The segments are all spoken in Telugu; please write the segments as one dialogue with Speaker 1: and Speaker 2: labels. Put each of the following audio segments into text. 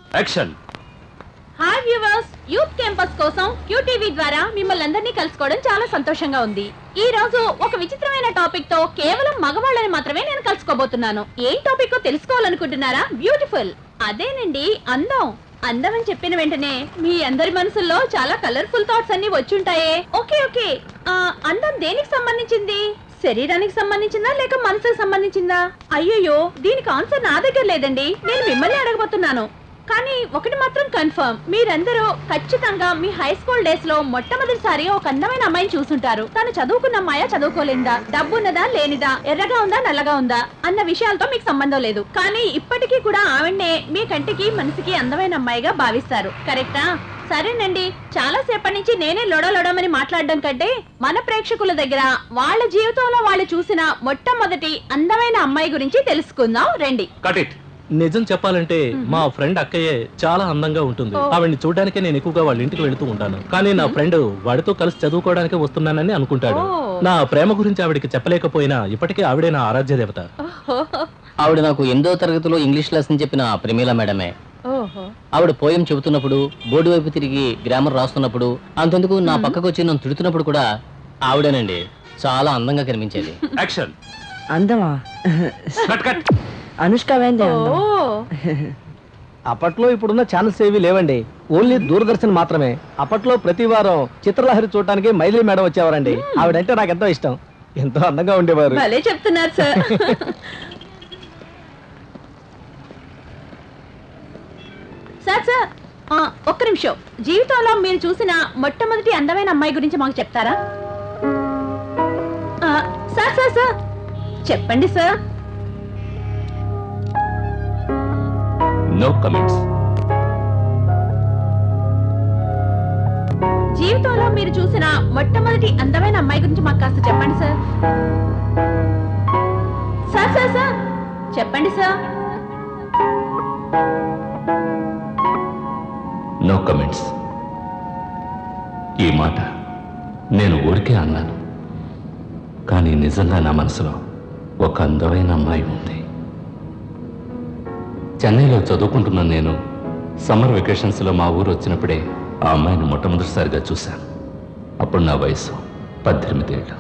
Speaker 1: Action
Speaker 2: hi viewers youth campus కోసం క్యూటీవీ ద్వారా మిమ్మల్ని అందరినీ కలుసుకోవడం చాలా సంతోషంగా ఉంది ఈ రోజు ఒక విచిత్రమైన టాపిక్ తో కేవలం మగవాళ్ళని మాత్రమే నేను కలుసుకోబోతున్నాను ఏం టాపిక్ తెలుసుకోవాలనుకుంటున్నారా బ్యూటిఫుల్ అదేనండి అందం అందం అని చెప్పిన వెంటనే మీ అందరి మనసుల్లో చాలా కలర్ఫుల్ థాట్స్ అన్ని వచ్చుంటాయే ఓకే ఓకే ఆ, అందం దేనికి సంబంధించింది శరీరానికి సంబంధించిందా లేక మనసుకు సంబంధించిందా అయ్యయ్యో దీనికి ఆన్సర్ నా దగ్గర లేదండి నేను మిమ్మల్ని అడగబోతున్నాను కానీ ఒకటి మాత్రం కన్ఫర్మ్ మీరందరూ ఖచ్చితంగా మీ హై స్కూల్ డేస్ లో మొట్టమొదటిసారి ఒక అందమైన అమ్మాయిని చూసుంటారు తను చదువుకున్న అమ్మాయా చదువుకోలేదా డబ్బున్నదా లేనిదా ఎర్రగా ఉందా నల్లగా ఉందా అన్న విషయాలతో మీకు సంబంధం లేదు కానీ ఇప్పటికీ కూడా ఆవిడ్నే మీ కంటికి మనసుకి అందమైన అమ్మాయిగా భావిస్తారు కరెక్టా సరేనండి చాలా సేపటి నుంచి నేనే లొడలొడమని మాట్లాడడం కంటే మన ప్రేక్షకుల దగ్గర వాళ్ళ జీవితంలో వాళ్ళు చూసిన మొట్టమొదటి అందమైన అమ్మాయి గురించి తెలుసుకుందాం రండి
Speaker 1: కట్ ఇట్
Speaker 3: నిజం చెప్పాలంటే మా ఫ్రెండ్ అక్కయ్యే చాలా అందంగా ఉంటుంది
Speaker 2: ఓ.
Speaker 3: ఆవిడ్ని చూడడానికే నేను ఎక్కువగా వాళ్ళ ఇంటికి వెళుతూ ఉంటాను కానీ నా ఫ్రెండ్ వాడితో కలిసి చదువుకోవడానికి వస్తున్నానని అనుకుంటాడు
Speaker 2: ఓ.
Speaker 3: నా ప్రేమ గురించి ఆవిడికి చెప్పలేకపోయినా ఇప్పటికే ఆవిడే నా ఆరాధ్య దేవత
Speaker 2: ఓహో
Speaker 4: ఆవిడ నాకు ఎనిమిదో తరగతిలో ఇంగ్లీష్ లెసన్ చెప్పిన ప్రమీల మేడమే
Speaker 2: ఓహో
Speaker 4: ఆవిడ పోయం చెబుతున్నప్పుడు బోర్డు వైపు తిరిగి గ్రామర్ రాస్తున్నప్పుడు అంతెందుకు నా పక్కకు వచ్చి నన్ను తిడుతున్నప్పుడు కూడా ఆవిడేనండి చాలా అందంగా కనిపించేది
Speaker 1: యాక్షన్
Speaker 5: అందమా
Speaker 1: కట్ కట్
Speaker 5: అనుష్క వేందే అందం
Speaker 2: ఓ
Speaker 6: అప్పట్లో ఇప్పుడున్న ఛానల్స్ ఏవి లేవండి ఓన్లీ దూరదర్శన్ మాత్రమే అప్పట్లో ప్రతి వారం చిత్రలహరి చూడటానికి మైథిలి మేడం వచ్చేవారండి ఆవిడంటే నాకు ఎంతో ఇష్టం ఎంతో అందంగా ఉండేవారు
Speaker 2: భలే చెప్తున్నారు సార్ సార్ సార్ ఆ, ఒక్క నిమిషం జీవితంలో మీరు చూసిన మొట్టమొదటి అందమైన అమ్మాయి గురించి మాకు చెప్తారా ఆ, సార్ సార్ సార్ చెప్పండి సార్
Speaker 1: నో కమెంట్స్
Speaker 2: జీవితంలో మీరు చూసిన మొట్టమొదటి అందమైన అమ్మాయి గురించి మాకు కాస్త చెప్పండి సార్ సార్ సార్ సార్ చెప్పండి సార్
Speaker 1: నో కమెంట్స్ ఈ మాట నేను ఊరికే అన్నాను కానీ నిజంగా నా మనసులో ఒక అందమైన అమ్మాయి ఉంది చెన్నైలో చదువుకుంటున్న నేను సమ్మర్ వెకేషన్స్లో మా ఊరు వచ్చినప్పుడే ఆ అమ్మాయిని మొట్టమొదటిసారిగా చూశాను అప్పుడు నా వయసు పద్దెనిమిదేళ్ళు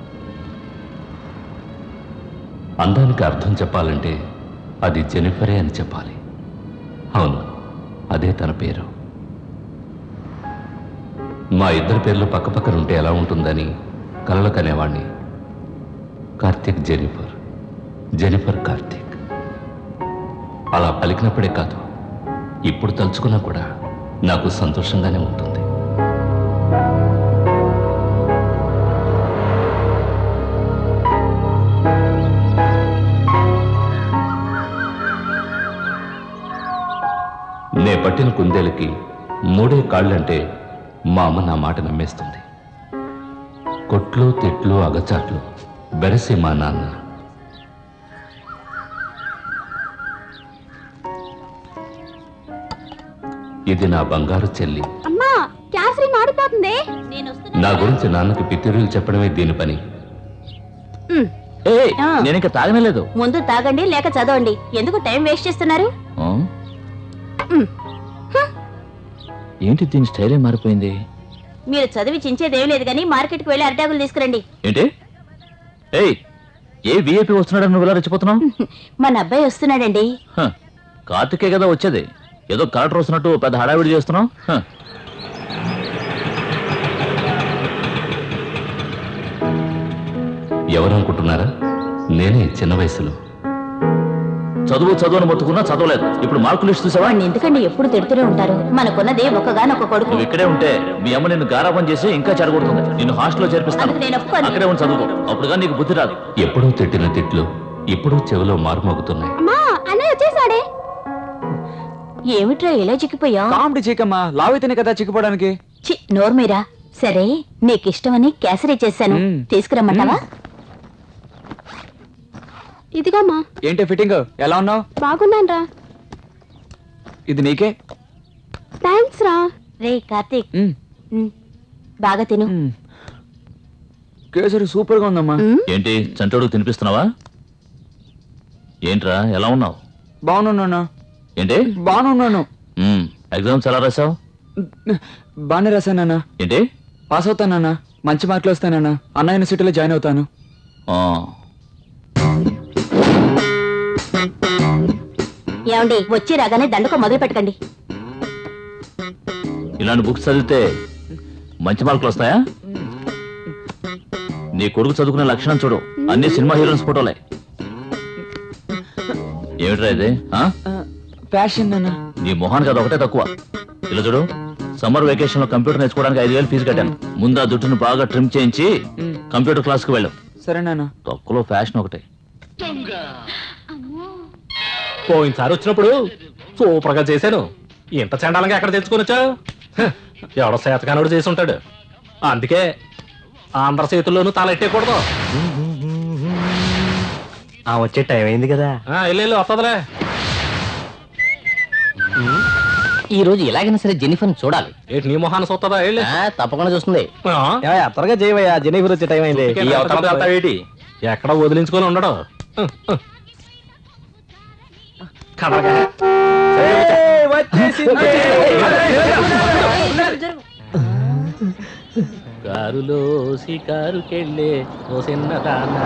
Speaker 1: అందానికి అర్థం చెప్పాలంటే అది జెనిఫరే అని చెప్పాలి అవును అదే తన పేరు మా ఇద్దరి పేర్లు పక్కపక్కన ఉంటే ఎలా ఉంటుందని కలలు కనేవాణ్ణి కార్తీక్ జెనిఫర్ జెనిఫర్ కార్తీక్ అలా పలికినప్పుడే కాదు ఇప్పుడు తలుచుకున్నా కూడా నాకు సంతోషంగానే ఉంటుంది నే పట్టిన కుందేలకి మూడే కాళ్ళంటే మా అమ్మ నా మాట నమ్మేస్తుంది కొట్లు తిట్లు అగచాట్లు బెరసి మా నాన్న ఇది నా బంగారు చెల్లి
Speaker 2: అమ్మా క్యాసరీ మాడిపోతుంది నేను
Speaker 1: నా గురించి నాన్నకి పితిరులు చెప్పడమే దీని పని
Speaker 2: ఆ.
Speaker 1: నేను ఇంకా తాగనలేదు
Speaker 2: ముందు తాగండి లేక చదవండి ఎందుకు టైం వేస్ట్ చేస్తున్నారు
Speaker 1: ఏంటి దీని స్టైలే మారిపోయింది
Speaker 2: మీరు చదివి చించేదేం లేదు కానీ మార్కెట్కి వెళ్ళి అరిటాకులు తీసుకురండి
Speaker 1: ఏంటి ఏయ్ ఏ విఐపి వస్తున్నాడని నువ్వు ఇలా రెచ్చిపోతున్నావు
Speaker 2: మన అబ్బాయి వస్తున్నాడండి
Speaker 1: హ, కార్తికే కదా వచ్చేది ఏదో కలెక్టర్ వస్తున్నట్టు పెద్ద హడావిడి చేస్తున్నావు హ. ఎవరనుకుంటున్నారా నేనే చిన్న వయసులో చదువు చదువుని మొత్తుకున్నా చదవలేదు ఇప్పుడు మార్కులు లిస్ట్ చూసావా
Speaker 2: వాడిని ఎందుకండి ఎప్పుడు తిడుతూనే ఉంటారు మనకున్నది ఒకగానొక కొడుకు
Speaker 1: నువ్వు ఇక్కడే ఉంటే మీ అమ్మ నిన్ను గారాబం చేసి ఇంకా చెడగొడుతుంది నిన్ను హాస్టల్లో చేర్పిస్తాను
Speaker 2: అందుకు నేను ఒప్పుకోను.
Speaker 1: అక్కడే ఉండి చదువుకో అప్పుడుగా నీకు బుద్ధి రాదు ఎప్పుడూ తిట్టిన తిట్లు ఇప్పుడు చెవిలో మారుమోగుతున్నాయి
Speaker 2: అమ్మా అన్నయ్య వచ్చేసాడే ఏమిట్రా ఇలా చిక్కిపోయా
Speaker 6: కామెడీ చీకమ్మా లావైతేనే కదా చిక్కుపోవడానికి
Speaker 2: చి నోర్మీరా సరే నీకిష్టమని కేసరి చేశాను
Speaker 6: మ్మ్.
Speaker 2: తీసుకురమ్మంటావా ఇదిగోమ్మా
Speaker 6: ఏంటి ఫిట్టింగ్ ఎలా ఉన్నావు
Speaker 2: బాగున్నాను రా
Speaker 6: ఇది నీకే
Speaker 2: థ్యాంక్స్ రా రే కార్తీక్
Speaker 6: మ్మ్.
Speaker 2: మ్, బాగా తిను
Speaker 6: మ్మ్. కేసరి సూపర్ గా ఉందమ్మా
Speaker 2: మ్,
Speaker 1: ఏంటి చంటోడు తినిపిస్తున్నావా ఏంట్రా ఎలా ఉన్నావు
Speaker 6: బాగున్నాను
Speaker 1: ఏంటి
Speaker 6: బాగున్నాను
Speaker 1: మ్మ్. ఎగ్జామ్స్ ఎలా రాసావు
Speaker 7: బాగానే రాశానన్నా
Speaker 1: ఏంటి
Speaker 7: పాస్ అవుతానన్నా మంచి మార్కులు వస్తానన్నా అన్న యూనివర్సిటీలో జాయిన్ అవుతాను
Speaker 1: ఆ,
Speaker 2: ఏమండి వచ్చి రాగానే దండకం మొదలు పెట్టకండి
Speaker 1: ఇలాంటి బుక్స్ చదివితే మంచి మార్కులు వస్తాయా నీ కొడుకు చదువుకునే లక్షణం చూడు అన్ని సినిమా హీరోయిన్స్ ఫోటోలే ఏమిట్రా ఇది ఆ?
Speaker 7: ఫ్యాషన్ అన్నా
Speaker 1: నీ మొహానికి అది ఒకటే తక్కువ ఇలా చూడు సమ్మర్ వెకేషన్ లో కంప్యూటర్ నేర్చుకోవడానికి ఐదు వేలు ఫీజు కట్టాను ముందు ఆ జుట్టును బాగా ట్రిమ్ చేయించి కంప్యూటర్ క్లాస్ కి వెళ్ళు
Speaker 7: సరేనా
Speaker 1: తొక్కలో ఫ్యాషన్ ఒకటే
Speaker 3: పోయినసారి వచ్చినప్పుడు సూపర్ గా చేశాను ఇంత చండాలంగా ఎక్కడ తెచ్చుకొని వచ్చావు హ, ఎవడో శాతకానుడు చేసి ఉంటాడు అందుకే ఆంధ్ర చేతుల్లోనూ తలెట్టేయకూడదు
Speaker 6: ఆ వచ్చే టైం అయింది కదా
Speaker 3: ఆ, వెళ్ళు వెళ్ళు, వస్తదిలే
Speaker 4: ఈ రోజు ఎలాగైనా సరే జెనిఫర్ చూడాలి
Speaker 3: ఏంటి నీ మొహాన్ని చూస్తుందా వెళ్ళి
Speaker 4: ఆ, తప్పకుండా చూస్తుంది
Speaker 3: ఆ,
Speaker 6: త్వరగా చేయవయ్యా జెనీఫర్ వచ్చే టైం అయింది
Speaker 3: ఈ అవతల పెడతావేటి? ఎక్కడ వదిలించుకొని ఉండడు కదలగా. కారులో షికారుకెళ్ళే ఓ చిన్నదాన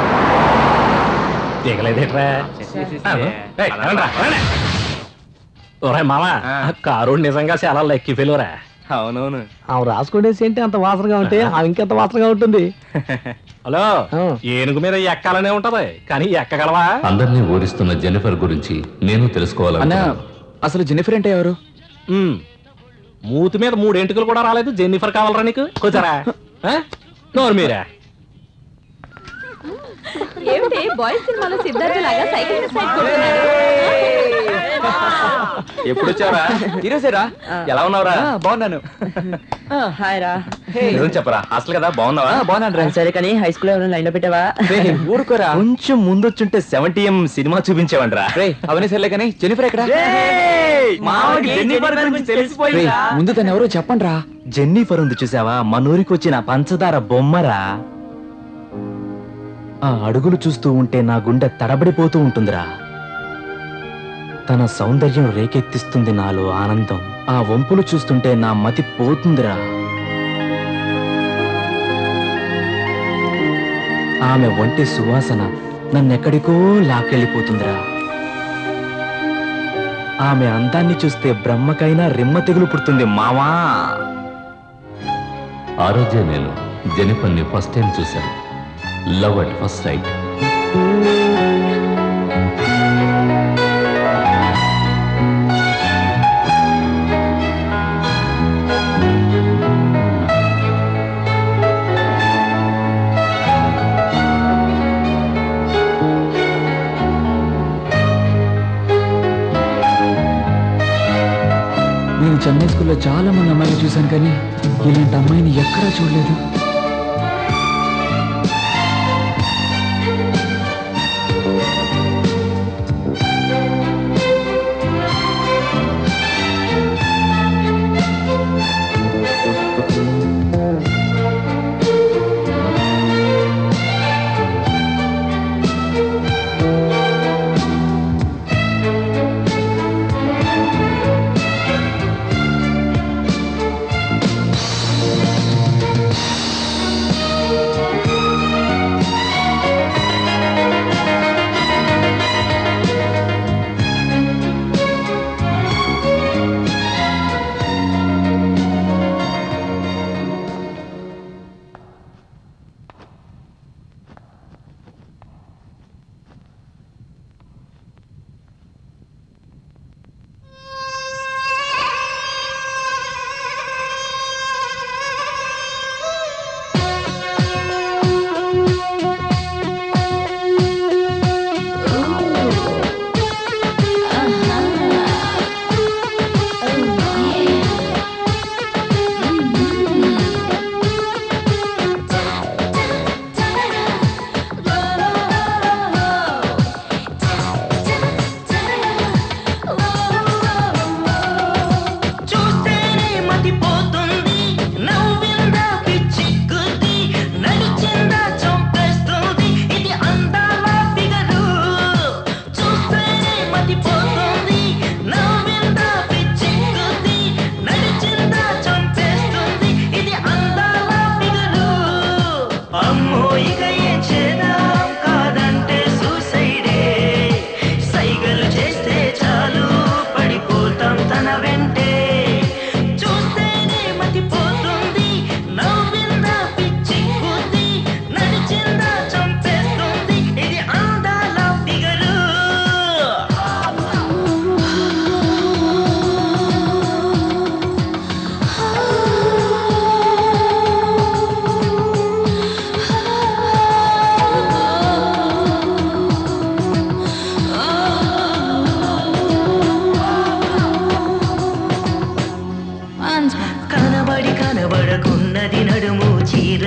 Speaker 3: దిగలేదేట్రా ఏయ్, రండ్రా, రండి. ఒరేయ్ మామ కారు నిజంగా చాలా లెక్కి ఫెలోరా
Speaker 6: అవునవును ఆమె రాసుకునేసి ఏంటి అంత వాసనగా ఉంటే ఆమె ఇంకెంత వాసనగా ఉంటుంది
Speaker 3: హలో
Speaker 6: ఆ.
Speaker 3: ఏనుగు మీద ఎక్కాలనే ఉంటది కానీ ఎక్కగలవా
Speaker 1: అందరినీ ఊరిస్తున్న జెనిఫర్ గురించి నేను
Speaker 7: అన్నా
Speaker 1: తెలుసుకోవాలనుకున్నాను
Speaker 7: అసలు జెనిఫర్ అంటే ఎవరు
Speaker 3: ఉమ్. మూతి మీద మూడు ఎంటుకలు కూడా రాలేదు జెన్నిఫర్ కావాలరా నీకు కూర్చోరా ఆ? నోరు మీరా
Speaker 2: ఏమిటి బాయ్స్ సినిమాలో సిద్ధార్థ లాగా సైకిల్ మీద సైడ్ కొడుతున్నాడు
Speaker 8: ఎప్పుడు వచ్చావరా
Speaker 7: ఈరోజేరా
Speaker 8: ఎలా ఉన్నావురా
Speaker 7: ఆ, బాగున్నాను
Speaker 5: హాయ్ రా
Speaker 8: నిజం చెప్పరా హాస్టల్ కదా బాగున్నావా
Speaker 7: ఆ, బాగున్నాను రా
Speaker 5: సరే కానీ హై స్కూల్ ఎవరైనా లైన్ లో పెట్టావా
Speaker 7: రేయ్, ఊరుకోరా
Speaker 8: కొంచెం ముందొచ్చుంటే సెవెంటీ ఎం సినిమా చూపించావంట్రా
Speaker 7: రే అవన్నీ సర్లే కానీ జెనిఫర్ ఎక్కడ
Speaker 8: జెన్నిఫర్ గురించి తెలిసిపోయింది
Speaker 7: రేయ్, ముందు తను ఎవరో చెప్పండి రా
Speaker 8: జెన్నిఫర్ ఉంది చూసావా మన ఊరికి వచ్చిన పంచదార బొమ్మరా ఆ అడుగులు చూస్తూ ఉంటే నా గుండె తడబడిపోతూ ఉంటుందిరా తన సౌందర్యం రేకెత్తిస్తుంది నాలో ఆనందం ఆ వంపులు చూస్తుంటే నా మతి పోతుందిరా ఆమె ఒంటి సువాసన నన్నెక్కడికో లాక్కెళ్ళిపోతుందిరా ఆమె అందాన్ని చూస్తే బ్రహ్మకైనా రిమ్మ తెగులు పుడుతుంది మావా
Speaker 1: ఆ రోజే నేను జెనిఫర్ని ఫస్ట్ టైం చూశాను లవ్ అట్ ఫస్ట్ సైట్
Speaker 7: నేను చెన్నై స్కూల్లో చాలా మంది అమ్మాయిలు చూశాను కానీ ఇలాంటి అమ్మాయిని ఎక్కడా చూడలేదు
Speaker 9: చూస్తేనే మతిపోతుంది నవ్విందా పిచ్చి గుద్ది నడిచిందా చంపేస్తుంది ఇది అందాల ఫిగరు చూస్తేనే మతిపోతుంది నవ్విందా పిచ్చి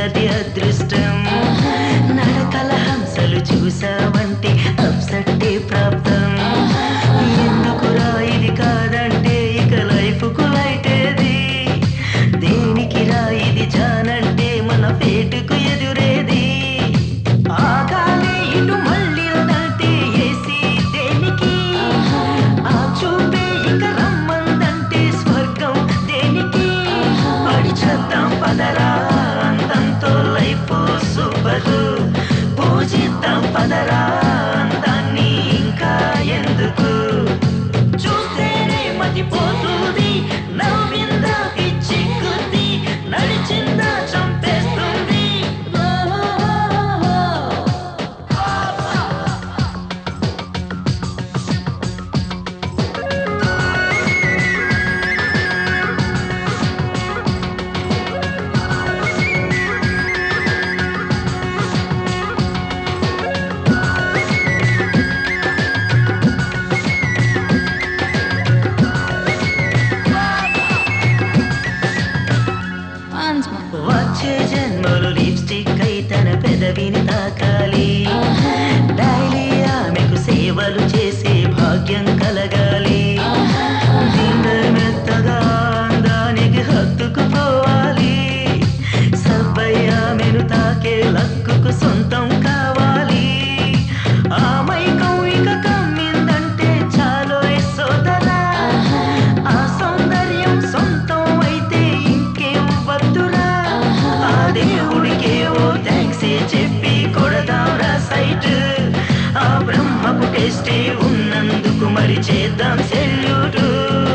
Speaker 9: అది అదృష్టం నడకల హంసలు చూసావంటే అప్సట్టే ప్రాప్తం ఎందుకురా ఇది కాదంటే ఇక లైఫ్ కు లైటేది దేనికి రా ఇది జానంటే మన పేటుకు ఎదురేది ఆగాలి ఇటు మళ్ళీ వదల్తే ఏసీ దేనికి ఆ చూపే ఇక రమ్మందంటే స్వర్గం దేనికి పడి చేద్దాం పదరా అందంతో లైఫ్ సూపరు పూజిద్దాం పదరా అందాన్ని ఇంకా ఎందుకు చూస్తేనే మతిపోతుంది నవ్విందా పిచ్చి కొద్ది నడిచిందా చంపేస్తుంది వచ్చే జన్మలు లిప్స్టిక్ అయి తన పెదవిని తాకాలి డైలీ ఆమెకు సేవలు చేసే భాగ్యం కలగాలి గుండె మెత్తగా అందానికి హత్తుకుపోవాలి సబ్బయ్య ఆమెను తాకే లక్కుకు సొంతం కావాలి ఆ మైకం ఇక కమ్మిందంటే చాలు సోదరా ఆ సౌందర్యం సొంతం అయితే ఇంకేం వద్దురా ఆ దేవుడికే ఓ థ్యాంక్స్ చెప్పి కొడదాంరా సైట్ ఆ బ్రహ్మకు టేస్టే ఉన్నందుకు మరి చేద్దాం సెల్యూటు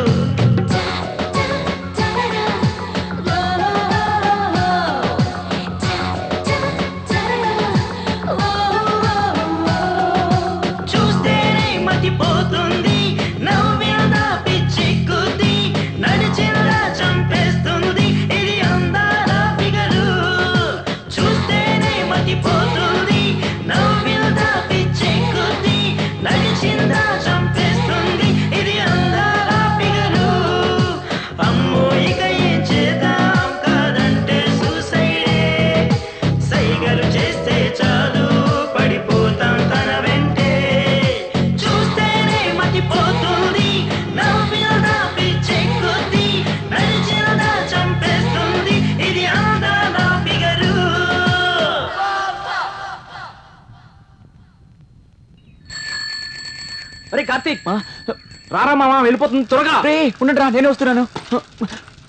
Speaker 9: చూస్తేనే మతిపోతుంది నవ్విందా పిచ్చెక్కుద్ది నడిచిందా చంపేస్తుంది ఇది అందాల ఫిగరు చూస్తేనే మతిపోతుంది నవ్విందా పిచ్చెక్కుద్ది నడిచిందా చంపేస్తుంది ఇది అందాల ఫిగరు అమ్మో ఇక ఏం చేద్దాం కాదంటే సూసైడే సైగలు చేస్తే చాలు పడిపోతాం తన వెంటే చూస్తేనే మతిపోతుంది నవ్వినదా పిచ్చెక్కుద్ది నడిచినదా చంపేస్తుంది ఇది అందాల ఫిగరు
Speaker 6: అరే కార్తీక్ రారా మామ వెళ్ళిపోతుంది త్వరగా ఉండండి రా నేనే వస్తున్నాను